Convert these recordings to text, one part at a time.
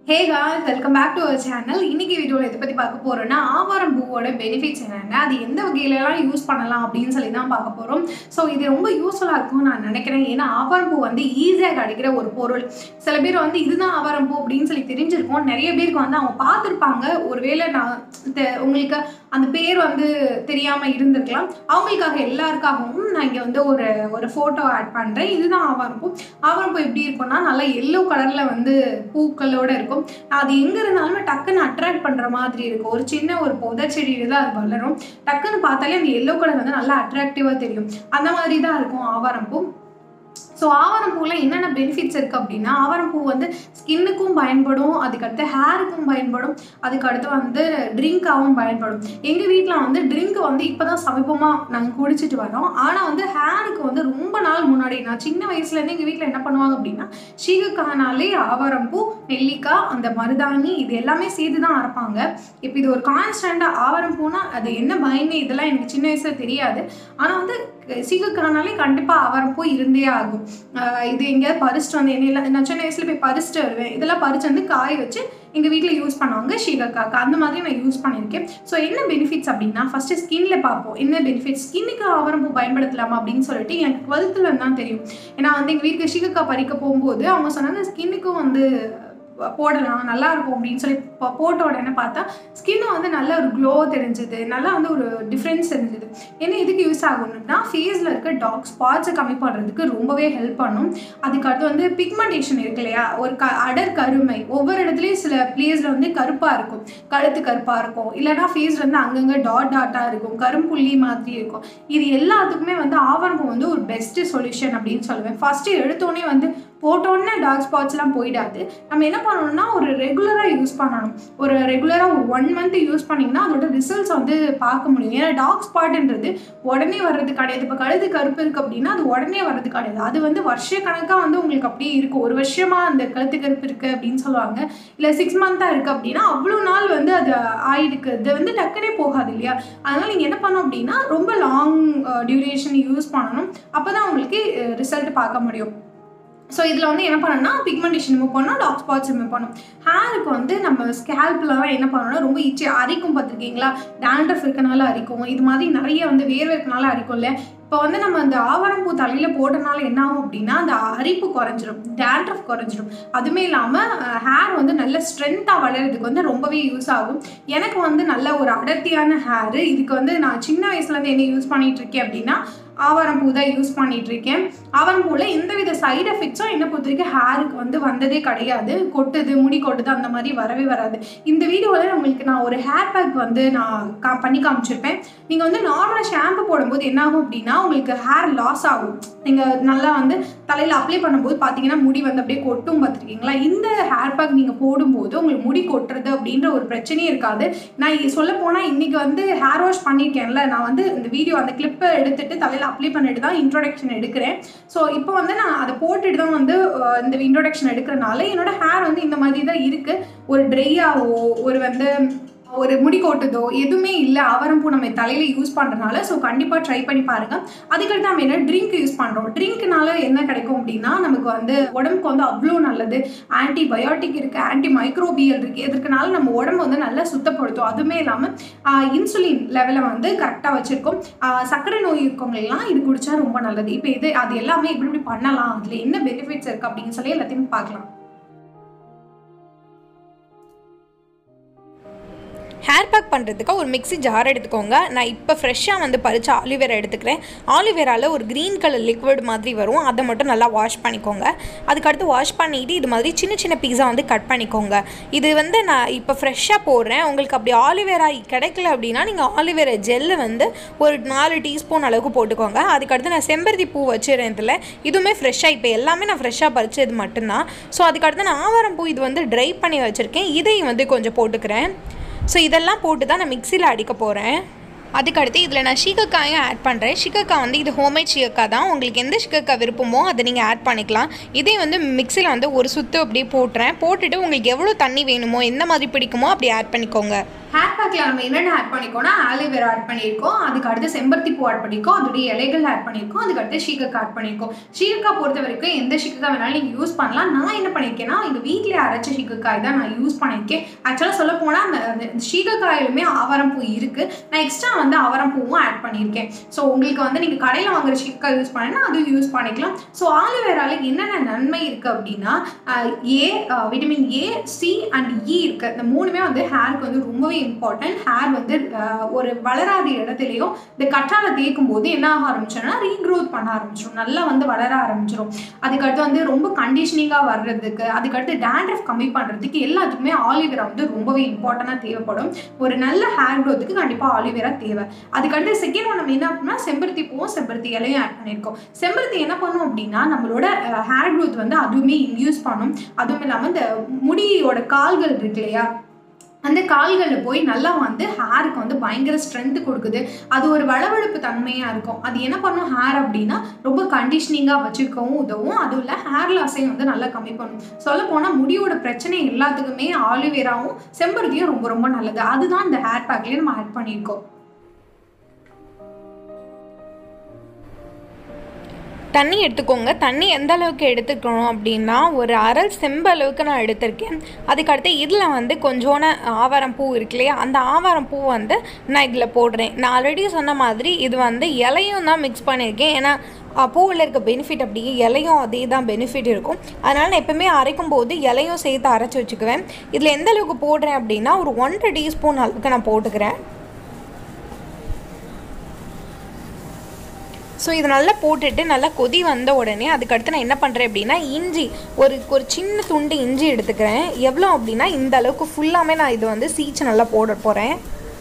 hey guys welcome back to our channel இன்னைக்கு வீடியோவில் எதை பற்றி பார்க்க போகிறோம்னா ஆவாரம் பூவோட பெனிஃபிட்ஸ் என்னென்ன அது எந்த வகையிலலாம் யூஸ் பண்ணலாம் அப்படின்னு சொல்லி தான் பார்க்க போகிறோம் ஸோ இது ரொம்ப யூஸ்ஃபுல்லாக இருக்கும்னு நான் நினைக்கிறேன் ஏன்னா ஆவாரம் பூ வந்து ஈஸியாக கிடைக்கிற ஒரு பொருள் சில பேர் வந்து இதுதான் ஆவாரம் பூ அப்படின்னு சொல்லி தெரிஞ்சிருக்கும் நிறைய பேருக்கு வந்து அவங்க பார்த்துருப்பாங்க ஒருவேளை நான் தெ- உங்களுக்கு அந்த பேர் வந்து தெரியாமல் இருந்திருக்கலாம் அவங்களுக்காக எல்லாருக்காகவும் நான் இங்கே வந்து ஒரு ஒரு ஃபோட்டோ ஆட் பண்ணுறேன் இதுதான் ஆவாரம் பூ ஆவாரம் பூ எப்படி இருக்கும்னா நல்லா எல்லோ கலரில் வந்து பூக்களோட இருக்கும் அது எங்கே இருந்தாலுமே டக்குன்னு அட்ராக்ட் பண்ணுற மாதிரி இருக்கும் ஒரு சின்ன ஒரு புதர் செடியில தான் அது வளரும் டக்குன்னு பார்த்தாலே அந்த எல்லோ கலர் வந்து நல்லா அட்ராக்டிவாக தெரியும் அந்த மாதிரி தான் இருக்கும் ஆவாரம் பூ ஸோ ஆவாரம் பூவில் என்னென்ன பெனிஃபிட்ஸ் இருக்குது அப்படின்னா ஆவாரம் பூ வந்து ஸ்கின்னுக்கும் பயன்படும் அதுக்கடுத்து ஹேருக்கும் பயன்படும் அதுக்கடுத்து வந்து ட்ரிங்காகவும் பயன்படும் எங்கள் வீட்டில் வந்து ட்ரிங்க் வந்து இப்போ தான் சமீபமாக நாங்கள் குடிச்சிட்டு வரோம் ஆனால் வந்து ஹேருக்கு வந்து ரொம்ப நாள் முன்னாடி நான் சின்ன வயசுலேருந்து எங்கள் வீட்டில் என்ன பண்ணுவாங்க அப்படின்னா சீகக்கானாலே ஆவாரம் பூ நெல்லிக்காய் அந்த மருதாணி இது எல்லாமே சேர்த்து தான் அரைப்பாங்க இப்போ இது ஒரு கான்ஸ்டண்ட்டாக ஆவாரம் பூனா அது என்ன பயமே இதெல்லாம் எனக்கு சின்ன வயசுல தெரியாது ஆனால் வந்து சீகக்கானாலே கண்டிப்பாக ஆவாரம் பூ இருந்தே ஆகும் ஆஹ் இது எங்கேயாவது பறிச்சிட்டு வந்து என்ன நான் சின்ன வயசுல போய் பறிச்சிட்டு வருவேன் இதெல்லாம் பறிச்சு வந்து காய வச்சு எங்கள் வீட்டில் யூஸ் பண்ணுவாங்க ஷீகக்காக்கு அந்த மாதிரி நான் யூஸ் பண்ணியிருக்கேன் ஸோ என்ன பெனிஃபிட்ஸ் அப்படின்னா ஃபஸ்ட்டு ஸ்கின்ல பார்ப்போம் என்ன பெனிஃபிட்ஸ் ஸ்கின்னுக்கு ஆவரம்பூ பயன்படுத்தலாமா அப்படின்னு சொல்லிட்டு எனக்கு டுவெல்த்தில் தான் தெரியும் ஏன்னா வந்து எங்கள் வீட்டுக்கு ஷீகக்கா பறிக்க போகும்போது அவங்க சொன்னாங்க ஸ்கின்னுக்கும் வந்து போடலாம் நல்லா இருக்கும் அப்படின்னு சொல்லி போ- போட்ட உடனே பார்த்தா ஸ்கின் வந்து நல்ல ஒரு க்ளோ தெரிஞ்சுது நல்லா வந்து ஒரு டிஃப்ரென்ஸ் தெரிஞ்சுது என்ன இதுக்கு யூஸ் ஆகணும்னா ஃபேஸில் இருக்க டார்க் ஸ்பாட்ஸை கம்மி பண்ணுறதுக்கு ரொம்பவே ஹெல்ப் பண்ணும் அதுக்கடுத்து வந்து பிக்மெண்டேஷன் இருக்கு இல்லையா ஒரு க அடர் கருமை ஒவ்வொரு இடத்துலையும் சில பிளேஸில் வந்து கருப்பாக இருக்கும் கழுத்து கருப்பாக இருக்கும் இல்லைனா ஃபேஸ் வந்து அங்கங்கே டாட் டாட்டாக இருக்கும் கரும்புள்ளி மாதிரி இருக்கும் இது எல்லாத்துக்குமே வந்து ஆவரம்பூ வந்து ஒரு பெஸ்ட்டு சொல்யூஷன் அப்படின்னு சொல்லுவேன் ஃபஸ்ட்டு எடுத்தோடனே வந்து போட்டோன்னே டார்க் ஸ்பாட்ஸ்லாம் போயிடாது நம்ம என்ன பண்ணணும்னா ஒரு ரெகுலராக யூஸ் பண்ணணும் ஒரு ரெகுலராக ஒரு ஒன் மந்த் யூஸ் பண்ணிங்கன்னா அதோட ரிசல்ட்ஸ் வந்து பார்க்க முடியும் ஏன்னா டார்க் ஸ்பாட்ன்றது உடனே வர்றது கிடையாது இப்போ கழுது கருப்பு இருக்குது அப்படின்னா அது உடனே வர்றது கிடையாது அது வந்து வருஷ கணக்காக வந்து உங்களுக்கு அப்படியே இருக்கும் ஒரு வருஷமாக அந்த கழுத்து கருப்பு இருக்குது அப்படின்னு சொல்லுவாங்க இல்லை சிக்ஸ் மந்த்தாக இருக்குது அப்படின்னா அவ்வளோ நாள் வந்து அது ஆயிருக்கு அது வந்து டக்குனே போகாது இல்லையா அதனால் நீங்கள் என்ன பண்ணணும் அப்படின்னா ரொம்ப லாங் டியூரேஷன் யூஸ் பண்ணணும் அப்போ தான் உங்களுக்கு ரிசல்ட் பார்க்க முடியும் ஸோ இதில் வந்து என்ன பண்ணணும்னா பிக்மெண்டேஷன் ரிமூவ் பண்ணணும் டார்க் ஸ்பாட்ஸ் ரிமூவ் பண்ணணும் ஹேருக்கு வந்து நம்ம ஸ்கேல்ப்லலாம் என்ன பண்ணணும்னா ரொம்ப ஈச்சி அரிக்கும் பார்த்துருக்கீங்களா டேண்ட்ரஃப் இருக்கனால அரிக்கும் இது மாதிரி நிறைய வந்து வேர்வை இருக்கனால அரிக்கும்ல இப்போ வந்து நம்ம அந்த ஆவாரம்பூ தலையில் போட்டனால என்ன ஆகும் அப்படின்னா அந்த அரிப்பு குறைஞ்சிரும் டேண்ட்ரஃப் குறைஞ்சிரும் அதுவுமே இல்லாமல் ஹேர் வந்து நல்ல ஸ்ட்ரென்த்தாக வளர்கிறதுக்கு வந்து ரொம்பவே யூஸ் ஆகும் எனக்கு வந்து நல்ல ஒரு அடர்த்தியான ஹேர் இதுக்கு வந்து நான் சின்ன வயசுலேருந்து என்ன யூஸ் பண்ணிட்டு இருக்கேன் அப்படின்னா ஆவாரம்பூ தான் யூஸ் பண்ணிட்டு இருக்கேன் ஆவாரம்பூவில் எந்தவித சைடு எஃபெக்ட்ஸும் என்னை பொறுத்த வரைக்கும் ஹேருக்கு வந்து வந்ததே கிடையாது கொட்டுது முடி கொட்டுது அந்த மாதிரி வரவே வராது இந்த வீடியோவில் உங்களுக்கு நான் ஒரு ஹேர் பேக் வந்து நான் கா பண்ணி காமிச்சிருப்பேன் நீங்கள் வந்து நார்மலாக ஷாம்பு போடும்போது என்ன ஆகும் அப்படின்னா உங்களுக்கு ஹேர் லாஸ் ஆகும் நீங்கள் நல்லா வந்து தலையில் அப்ளை பண்ணும்போது பார்த்தீங்கன்னா முடி வந்து அப்படியே கொட்டும் பார்த்துருக்கீங்களா இந்த ஹேர் பேக் நீங்கள் போடும்போது உங்களுக்கு முடி கொட்டுறது அப்படின்ற ஒரு பிரச்சனையே இருக்காது நான் சொல்ல போனால் இன்றைக்கி வந்து ஹேர் வாஷ் பண்ணியிருக்கேன்ல நான் வந்து இந்த வீடியோ அந்த கிளிப்பை எடுத்துட்டு தலையில் அப்ளை பண்ணிட்டு தான் இன்ட்ரோடக்ஷன் எடுக்கிறேன் ஸோ இப்போ வந்து நான் அதை போட்டுட்டு தான் வந்து அஹ், இந்த இன்ட்ரோடக்ஷன் எடுக்கிறனால என்னோட ஹேர் வந்து இந்த மாதிரி தான் இருக்குது ஒரு ட்ரையாவோ ஒரு வந்து ஒரு முடி கொட்டுதோ எதுவுமே இல்லை அவரம்பூ நம்ம தலையில் யூஸ் பண்ணுறனால ஸோ கண்டிப்பாக ட்ரை பண்ணி பாருங்கள் அதுக்கடுத்து நம்ம என்ன ட்ரிங்க் யூஸ் பண்ணுறோம் ட்ரிங்க்னால என்ன கிடைக்கும் அப்படின்னா நமக்கு வந்து உடம்புக்கு வந்து அவ்வளோ நல்லது ஆன்டிபயோட்டிக் இருக்குது ஆன்டி மைக்ரோபியல் இருக்குது எதற்குனால நம்ம உடம்பு வந்து நல்லா சுத்தப்படுத்தும் அதுவுமே இல்லாமல் இன்சுலின் லெவலை வந்து கரெக்டாக வச்சுருக்கோம் சர்க்கரை நோய் இருக்கவங்களெல்லாம் இது குடிச்சா ரொம்ப நல்லது இப்போ இது அது எல்லாமே எப்படி எப்படி பண்ணலாம் அதில் என்ன பெனிஃபிட்ஸ் இருக்குது அப்படின்னு சொல்லி எல்லாத்தையும் பார்க்கலாம் ஹேர் பேக் பண்ணுறதுக்கு ஒரு மிக்ஸி ஜார் எடுத்துக்கோங்க நான் இப்போ ஃப்ரெஷ்ஷாக வந்து பறிச்ச ஆலிவேரா எடுத்துக்கிறேன் ஆலிவேராவில் ஒரு க்ரீன் கலர் லிக்விட் மாதிரி வரும் அதை மட்டும் நல்லா வாஷ் பண்ணிக்கோங்க அதுக்கடுத்து வாஷ் பண்ணிவிட்டு இது மாதிரி சின்ன சின்ன பீஸா வந்து கட் பண்ணிக்கோங்க இது வந்து நான் இப்போ ஃப்ரெஷ்ஷாக போடுறேன் உங்களுக்கு அப்படி ஆலிவேரா கிடைக்கல அப்படின்னா நீங்கள் ஆலிவேரா ஜெல்லு வந்து ஒரு நாலு டீஸ்பூன் அளவுக்கு போட்டுக்கோங்க அதுக்கடுத்து நான் செம்பருத்தி பூ வச்சுருக்கேன் இதில் இதுவுமே ஃப்ரெஷ்ஷாக இப்போ எல்லாமே நான் ஃப்ரெஷ்ஷாக பறிச்சது மட்டும்தான் ஸோ அதுக்கடுத்து நான் ஆவாரம் பூ இது வந்து ட்ரை பண்ணி வச்சுருக்கேன் இதையும் வந்து கொஞ்சம் போட்டுக்கிறேன் ஸோ இதெல்லாம் போட்டு தான் நான் மிக்சியில் அடிக்க போகிறேன் அதுக்கடுத்து இதில் நான் ஷீகக்காயும் ஆட் பண்ணுறேன் ஷீகக்காய் வந்து இது ஹோம்மேட் ஷீகக்காய் தான் உங்களுக்கு எந்த ஷீகக்காய் விருப்பமோ அதை நீங்கள் ஆட் பண்ணிக்கலாம் இதே வந்து மிக்சியில் வந்து ஒரு சுத்து அப்படியே போட்டுறேன் போட்டுட்டு உங்களுக்கு எவ்வளோ தண்ணி வேணுமோ எந்த மாதிரி பிடிக்குமோ அப்படி ஆட் பண்ணிக்கோங்க ஹேர் பேக்கில் நம்ம என்னென்ன ஆட் பண்ணிக்கோம்னா ஆலிவேரா ஆட் பண்ணியிருக்கோம் அதுக்கு அடுத்து செம்பருத்தி பூ ஆட் பண்ணியிருக்கோம் அதோடைய இலைகள் ஆட் பண்ணியிருக்கோம் அதுக்கு அடுத்து ஷீகக்கா ஆட் பண்ணியிருக்கோம் ஷீகக்கா பொறுத்த வரைக்கும் எந்த ஷீகக்கா வேணாலும் நீங்கள் யூஸ் பண்ணலாம் நான் என்ன பண்ணியிருக்கேன்னா எங்கள் வீட்டிலே அரைச்ச ஷீகக்காய் தான் நான் யூஸ் பண்ணியிருக்கேன் ஆக்சுவலாக சொல்ல போனால் அந்த அந்த ஷீகக்காயிலுமே ஆவாரம் பூ இருக்குது நான் எக்ஸ்ட்ரா வந்து ஆவாரம் பூவும் ஆட் பண்ணியிருக்கேன் ஸோ உங்களுக்கு வந்து நீங்கள் கடையில் வாங்குற ஷீகக்காய் யூஸ் பண்ணனா அதுவும் யூஸ் பண்ணிக்கலாம் ஸோ ஆலிவேரால என்னென்ன நன்மை இருக்குது அப்படின்னா A vitamin A C and E இருக்குது இந்த மூணுமே வந்து ஹேருக்கு வந்து ரொம்பவே இம்பார்ட்டன்ட் ஹேர் வந்து அஹ், ஒரு வளராத இடத்துலையும் இந்த கற்றாழை தேய்க்கும் போது என்ன ஆக ஆரம்பிச்சோம்னா ரீக்ரோத் பண்ண ஆரம்பிச்சிடும் நல்லா வந்து வளர ஆரம்பிச்சிடும் அதுக்கடுத்து வந்து ரொம்ப கண்டிஷனிங்காக வர்றதுக்கு அதுக்கடுத்து டேண்ட்ரஃப் கம்மி பண்ணுறதுக்கு எல்லாத்துக்குமே ஆலிவேரா வந்து ரொம்பவே இம்பார்ட்டண்ட்டாக தேவைப்படும் ஒரு நல்ல ஹேர் க்ரோத்துக்கு கண்டிப்பாக ஆலிவேரா தேவை அதுக்கடுத்து செகண்ட் ஒன் நம்ம என்ன பண்ணா செம்பருத்தி பூவும் செம்பருத்தி இலையும் ஆட் பண்ணியிருக்கோம் செம்பருத்தி என்ன பண்ணும் அப்படின்னா நம்மளோட ஹேர் க்ரோத் வந்து அதுவுமே இன்டியூஸ் பண்ணும் அதுவும் இல்லாமல் இந்த முடியோட கால்கள் இருக்கு இல்லையா அந்த கால்களில் போய் நல்லா வந்து ஹேருக்கு வந்து பயங்கர ஸ்ட்ரென்த் கொடுக்குது அது ஒரு வளவழுப்பு தன்மையாக இருக்கும் அது என்ன பண்ணும் ஹேர் அப்படின்னா ரொம்ப கண்டிஷனிங்காக வச்சுருக்கவும் உதவும் அதுவும் இல்லை ஹேர் லாஸையும் வந்து நல்லா கம்மி பண்ணும் சொல்ல போனால் முடியோட பிரச்சனை எல்லாத்துக்குமே ஆலிவேராவும் செம்பருத்தியும் ரொம்ப ரொம்ப நல்லது அதுதான் இந்த ஹேர் பேக்லேயே நம்ம ஆட் பண்ணியிருக்கோம் தண்ணி எடுத்துக்கோங்க தண்ணி எந்த அளவுக்கு எடுத்துக்கணும் அப்படின்னா ஒரு அரை செம்பு அளவுக்கு நான் எடுத்திருக்கேன் அதுக்கடுத்து இதில் வந்து கொஞ்சோன ஆவாரம் பூ இருக்கு இல்லையா அந்த ஆவாரம் பூ வந்து நான் இதில் போடுறேன் நான் ஆல்ரெடி சொன்ன மாதிரி இது வந்து இலையும் தான் மிக்ஸ் பண்ணியிருக்கேன் ஏன்னா அஹ், பூவில் இருக்க பெனிஃபிட் அப்படி இலையும் அதே தான் பெனிஃபிட் இருக்கும் அதனால் நான் எப்பவுமே அரைக்கும் போது இலையும் சேர்த்து அரைச்சி வச்சுக்குவேன் இதில் எந்த அளவுக்கு போடுறேன் அப்படின்னா ஒரு ஒன்றரை டீஸ்பூன் அளவுக்கு நான் போட்டுக்கிறேன் ஸோ இது நல்லா போட்டுட்டு நல்லா கொதி வந்த உடனே அதுக்கடுத்து நான் என்ன பண்ணுறேன் அப்படின்னா இஞ்சி ஒரு ஒரு சின்ன துண்டு இஞ்சி எடுத்துக்கிறேன் எவ்வளோ அப்படின்னா இந்த அளவுக்கு ஃபுல்லாமே நான் இது வந்து சீச்சு நல்லா போட போகிறேன்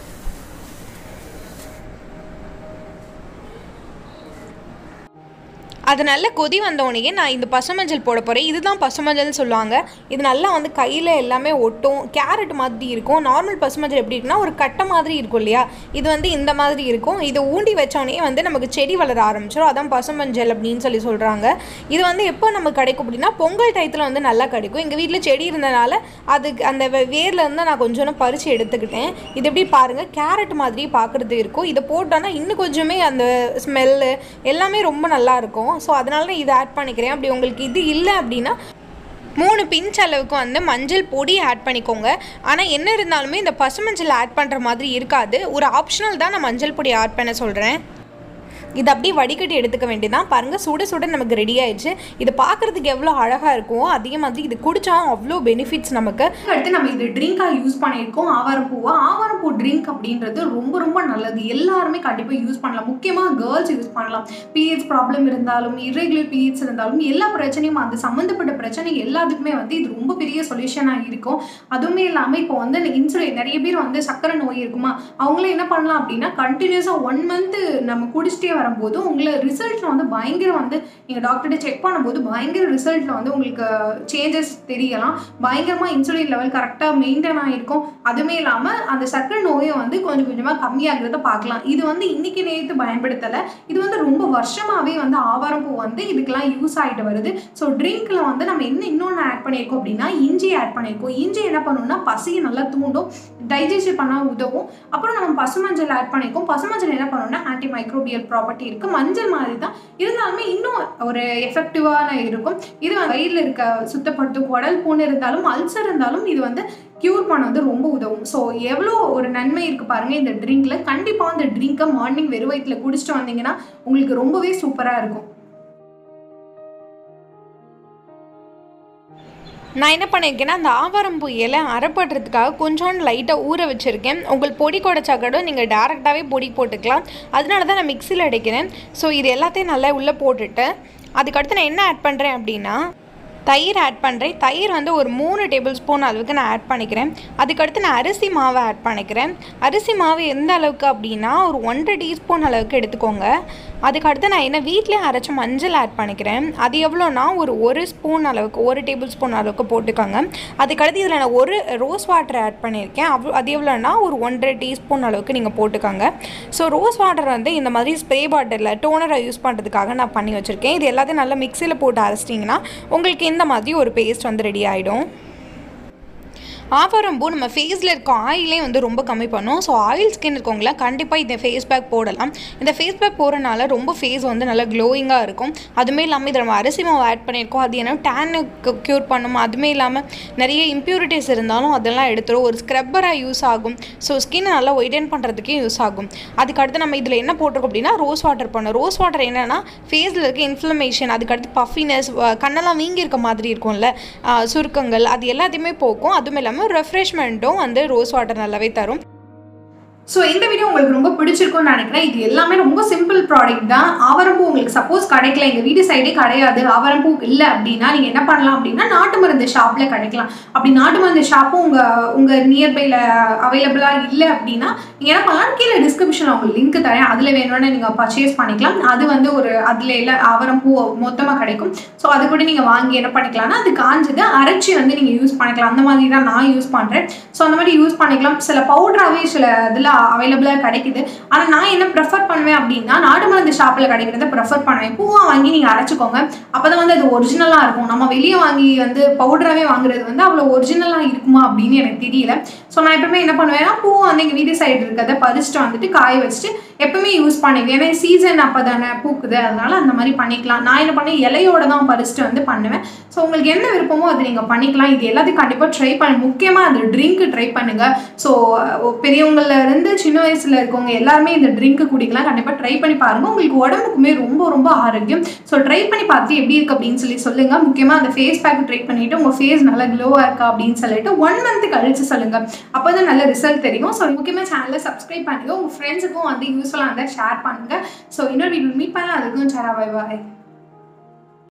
அது நல்ல கொதி வந்தோடனே நான் இந்த பசுமஞ்சள் போட போகிறேன் இதுதான் பசுமஞ்சள்னு சொல்லுவாங்க இது நல்லா வந்து கையில் எல்லாமே ஒட்டும் கேரட் மாதிரி இருக்கும் நார்மல் பசுமஞ்சள் எப்படி இருக்குன்னா ஒரு கட்டை மாதிரி இருக்கும் இல்லையா இது வந்து இந்த மாதிரி இருக்கும் இதை ஊண்டி வச்சோடனே வந்து நமக்கு செடி வளர ஆரம்பிச்சிடும் அதான் பசுமஞ்சள் அப்படின்னு சொல்லி சொல்கிறாங்க இது வந்து எப்போ நமக்கு கிடைக்கும் அப்படின்னா பொங்கல் டயத்தில் வந்து நல்லா கிடைக்கும் எங்கள் வீட்டில் செடி இருந்தனால அதுக்கு அந்த வே- வேர்ல இருந்து நான் கொஞ்சோன்னு பறித்து எடுத்துக்கிட்டேன் இது எப்படி பாருங்கள் கேரட் மாதிரி பார்க்குறது இருக்கும் இதை போட்டோன்னா இன்னும் கொஞ்சமே அந்த ஸ்மெல்லு எல்லாமே ரொம்ப நல்லா இருக்கும் ஸோ அதனால நான் இதை ஆட் பண்ணிக்கிறேன் அப்படி உங்களுக்கு இது இல்லை அப்படின்னா மூணு பிஞ்ச் அளவுக்கு வந்து மஞ்சள் பொடி ஆட் பண்ணிக்கோங்க ஆனால் என்ன இருந்தாலுமே இந்த பசுமஞ்சள் ஆட் பண்ணுற மாதிரி இருக்காது ஒரு ஆப்ஷனல் தான் நான் மஞ்சள் பொடி ஆட் பண்ண சொல்கிறேன் இது அப்படியே வடிகட்டி எடுத்துக்க வேண்டியதான் பாருங்கள் சுட சுட நமக்கு ரெடி ஆயிடுச்சு இது பார்க்குறதுக்கு எவ்வளோ அழகாக இருக்குமோ அதே மாதிரி இது குடிச்சா அவ்வளோ பெனிஃபிட்ஸ் நமக்கு அடுத்து நம்ம இது ட்ரிங்காக யூஸ் பண்ணியிருக்கோம் ஆவாரம் பூவை ஆவாரம் பூ ட்ரிங்க் அப்படின்றது ரொம்ப ரொம்ப நல்லது எல்லாருமே கண்டிப்பாக யூஸ் பண்ணலாம் முக்கியமாக கேர்ள்ஸ் யூஸ் பண்ணலாம் பீரியட்ஸ் ப்ராப்ளம் இருந்தாலும் irregular பீரியட்ஸ் இருந்தாலும் எல்லா பிரச்சனையும் அது சம்மந்தப்பட்ட பிரச்சனை எல்லாத்துக்குமே வந்து இது ரொம்ப பெரிய சொல்யூஷனாக இருக்கும் அதுவுமே இல்லாமல் இப்போ வந்து இன்சுலின் நிறைய பேர் வந்து சக்கரை நோய் இருக்குமா அவங்களும் என்ன பண்ணலாம் அப்படின்னா கண்டினியூஸாக ஒன் மந்த் நம்ம குடிச்சிட்டே வரும்போது உங்களை ரிசல்ட்டில் வந்து பயங்கர வந்து நீங்கள் டாக்டர்கிட்ட செக் பண்ணும்போது பயங்கர ரிசல்ட்டில் வந்து உங்களுக்கு சேஞ்சஸ் தெரியலாம் பயங்கரமாக இன்சுலின் லெவல் கரெக்டாக மெயின்டைன் ஆகிருக்கும் அதுவுமே இல்லாமல் அந்த சர்க்கரை நோயை வந்து கொஞ்சம் கொஞ்சமாக கம்மியாகிறத பார்க்கலாம் இது வந்து இன்னைக்கு நேற்று பயன்படுத்தலை இது வந்து ரொம்ப வருஷமாகவே வந்து ஆவாரம் பூ வந்து இதுக்கெல்லாம் யூஸ் ஆகிட்டு வருது ஸோ ட்ரிங்க்கில் வந்து நம்ம என்ன இன்னொன்று ஆட் பண்ணியிருக்கோம் அப்படின்னா இஞ்சி ஆட் பண்ணியிருக்கோம் இஞ்சி என்ன பண்ணணும்னா பசியை நல்லா தூண்டும் டைஜஸ்ட் பண்ண உதவும் அப்புறம் நம்ம பசுமஞ்சள் ஆட் பண்ணியிருக்கோம் பசுமஞ்சள் என்ன பண்ணணும்னா ஆன்டி மைக்ரோபியல் ப்ராப்பர்ட்டி இருக்குது மஞ்சள் மாதிரி தான் இருந்தாலுமே இன்னும் ஒரு எஃபெக்டிவான இருக்கும் இது வயிறில் இருக்க சுத்தப்படுத்தும் குடல் புண்ணு இருந்தாலும் அல்சர் இருந்தாலும் இது வந்து க்யூர் பண்ண வந்து ரொம்ப உதவும் ஸோ எவ்வளோ ஒரு நன்மை இருக்குது பாருங்கள் இந்த ட்ரிங்க்ல கண்டிப்பாக இந்த ட்ரிங்கை மார்னிங் வெறும் வயிற்றுல குடிச்சிட்டு வந்தீங்கன்னா உங்களுக்கு ரொம்பவே சூப்பராக இருக்கும் நான் என்ன பண்ணியிருக்கேன்னா அந்த ஆவாரம்பூ இலை அரைப்படுறதுக்காக கொஞ்சோண்டு லைட்டாக ஊற வச்சுருக்கேன் உங்களுக்கு பொடி குடைச்சா கூட நீங்கள் டேரெக்டாகவே பொடி போட்டுக்கலாம் அதனால தான் நான் மிக்சியில் அடைக்கிறேன் ஸோ இது எல்லாத்தையும் நல்லா உள்ளே போட்டுட்டு அதுக்கடுத்து நான் என்ன ஆட் பண்ணுறேன் அப்படின்னா தயிர் ஆட் பண்ணுறேன் தயிர் வந்து ஒரு மூணு டேபிள் ஸ்பூன் அளவுக்கு நான் ஆட் பண்ணிக்கிறேன் அதுக்கடுத்து நான் அரிசி மாவை ஆட் பண்ணிக்கிறேன் அரிசி மாவு எந்த அளவுக்கு அப்படின்னா ஒரு ஒன்றரை டீஸ்பூன் அளவுக்கு எடுத்துக்கோங்க அதுக்கடுத்து நான் என்ன வீட்டிலே அரைச்ச மஞ்சள் ஆட் பண்ணிக்கிறேன் அது எவ்வளோனா ஒரு ஒரு ஸ்பூன் அளவுக்கு ஒரு டேபிள் ஸ்பூன் அளவுக்கு போட்டுக்கோங்க அதுக்கடுத்து இதில் நான் ஒரு ரோஸ் வாட்டர் ஆட் பண்ணியிருக்கேன் அவ் அது எவ்வளோனா ஒரு ஒன்றரை டீஸ்பூன் அளவுக்கு நீங்கள் போட்டுக்கோங்க ஸோ ரோஸ் வாட்டர் வந்து இந்த மாதிரி ஸ்ப்ரே பாட்டிலில் டோனரை யூஸ் பண்ணுறதுக்காக நான் பண்ணி வச்சுருக்கேன் இது எல்லாத்தையும் நல்லா மிக்சியில் போட்டு அரைச்சிட்டிங்கன்னா உங்களுக்கு இந்த மாதிரி ஒரு பேஸ்ட் வந்து ரெடி ஆகிடும் ஆவாரம்பூ நம்ம ஃபேஸில் இருக்க ஆயிலே வந்து ரொம்ப கம்மி பண்ணும் ஸோ ஆயில் ஸ்கின் இருக்கவங்களாம் கண்டிப்பாக இந்த ஃபேஸ் பேக் போடலாம் இந்த ஃபேஸ் பேக் போடுறனால ரொம்ப ஃபேஸ் வந்து நல்லா க்ளோயிங்காக இருக்கும் அதுவுமே இல்லாமல் இதில் நம்ம அரிசி மாவு ஆட் பண்ணியிருக்கோம் அது என்ன டேனுக்கு க்யூர் பண்ணும் அதுவுமே இல்லாமல் நிறைய இம்ப்யூரிட்டிஸ் இருந்தாலும் அதெல்லாம் எடுத்துரும் ஒரு ஸ்க்ரப்பராக யூஸ் ஆகும் ஸோ ஸ்கின்னை நல்லா ஒயிடன் பண்ணுறதுக்கே யூஸ் ஆகும் அதுக்கடுத்து நம்ம இதில் என்ன போட்டிருக்கோம் அப்படின்னா ரோஸ் வாட்டர் பண்ணோம் ரோஸ் வாட்டர் என்னென்னா ஃபேஸில் இருக்க இன்ஃப்ளமேஷன் அதுக்கடுத்து பஃபினஸ் கண்ணெல்லாம் வீங்கி இருக்க மாதிரி இருக்கும்ல ஆஹ் சுருக்கங்கள் அது எல்லாத்தையுமே போக்கும் அதுவும் இல்லாமல் ரெஃப்ரெஷ்மெண்ட்டும் வந்து ரோஸ் வாட்டர் நல்லாவே தரும் ஸோ இந்த வீடியோ உங்களுக்கு ரொம்ப பிடிச்சிருக்கும்னு நினைக்கிறேன் இது எல்லாமே ரொம்ப சிம்பிள் ப்ராடக்ட் தான் ஆவரம்பூ உங்களுக்கு சப்போஸ் கிடைக்கல எங்கள் வீட்டு சைடே கிடையாது ஆவரம்பூ இல்லை அப்படின்னா நீங்கள் என்ன பண்ணலாம் அப்படின்னா நாட்டு மருந்து ஷாப்பில் கிடைக்கலாம் அப்படி நாட்டு மருந்து ஷாப்பும் உங்கள் உங்கள் நியர்பையில் அவைலபிளாக இல்லை அப்படின்னா நீங்கள் என்ன பண்ணலாம் கீழே டிஸ்கிரிப்ஷனில் உங்களுக்கு லிங்க் தரேன் அதில் வேணும்னா நீங்கள் பர்ச்சேஸ் பண்ணிக்கலாம் அது வந்து ஒரு அதில் இல்லை ஆவரம்பூ மொத்தமாக கிடைக்கும் ஸோ அது கூட நீங்கள் வாங்கி என்ன பண்ணிக்கலாம்னா அது காஞ்சது அரைச்சி வந்து நீங்கள் யூஸ் பண்ணிக்கலாம் அந்த மாதிரி தான் நான் யூஸ் பண்ணுறேன் ஸோ அந்த மாதிரி யூஸ் பண்ணிக்கலாம் சில பவுடராகவே சில இதில் அவைலபிளாக கிடைக்குது ஆனால் நான் என்ன ப்ரெஃபர் பண்ணுவேன் அப்படின்னா நாடு மருந்து ஷாப்பில் கிடைக்கிறத ப்ரெஃபர் பண்ணுவேன் பூவாக வாங்கி நீங்கள் அரைச்சிக்கோங்க அப்போ தான் வந்து அது ஒரிஜினலாக இருக்கும் நம்ம வெளியே வாங்கி வந்து பவுடராகவே வாங்குறது வந்து அவ்வளோ ஒரிஜினலாக இருக்குமா அப்படின்னு எனக்கு தெரியல ஸோ நான் எப்பவுமே என்ன பண்ணுவேன்னா பூவை வந்து எங்கள் வீட்டு சைடு இருக்கிறத பறிச்சுட்டு வந்துட்டு காய வச்சுட்டு எப்பவுமே யூஸ் பண்ணிக்குவேன் ஏன்னா சீசன் அப்போ தானே பூக்குது அதனால அந்த மாதிரி பண்ணிக்கலாம் நான் என்ன பண்ணேன் இலையோட தான் பறிச்சுட்டு வந்து பண்ணுவேன் ஸோ உங்களுக்கு என்ன விருப்பமோ அது நீங்கள் பண்ணிக்கலாம் இது எல்லாத்தையும் கண்டிப்பாக ட்ரை பண்ணி முக்கியமாக அந்த ட்ரிங்க் ட்ரை பண்ணுங்க ஸோ பெரியவங்கள இருந்து சின்ன வயசுல இருக்கவங்க எல்லாருமே இந்த ட்ரிங்க் குடிக்கலாம் கண்டிப்பாக ட்ரை பண்ணி பாருங்க உங்களுக்கு உடம்புக்குமே ரொம்ப ரொம்ப ஆரோக்கியம் ஸோ ட்ரை பண்ணி பார்த்து எப்படி இருக்கு அப்படின்னு சொல்லி சொல்லுங்க முக்கியமாக அந்த ஃபேஸ் பேக் ட்ரை பண்ணிட்டு உங்கள் ஃபேஸ் நல்லா க்ளோவாக இருக்கா அப்படின்னு சொல்லிட்டு ஒன் மந்த் கழிச்சு சொல்லுங்க அப்போ தான் நல்ல ரிசல்ட் தெரியும் ஸோ முக்கியமாக சேனலை சப்ஸ்கிரைப் பண்ணுங்க உங்கள் ஃப்ரெண்ட்ஸுக்கும் வந்து யூஸ்ஃபுல்லாக இருந்தால் ஷேர் பண்ணுங்க ஸோ இன்னொரு வீடியோ மீட் பண்ணலாம் அதுக்கும் சேரா பாய் பாய்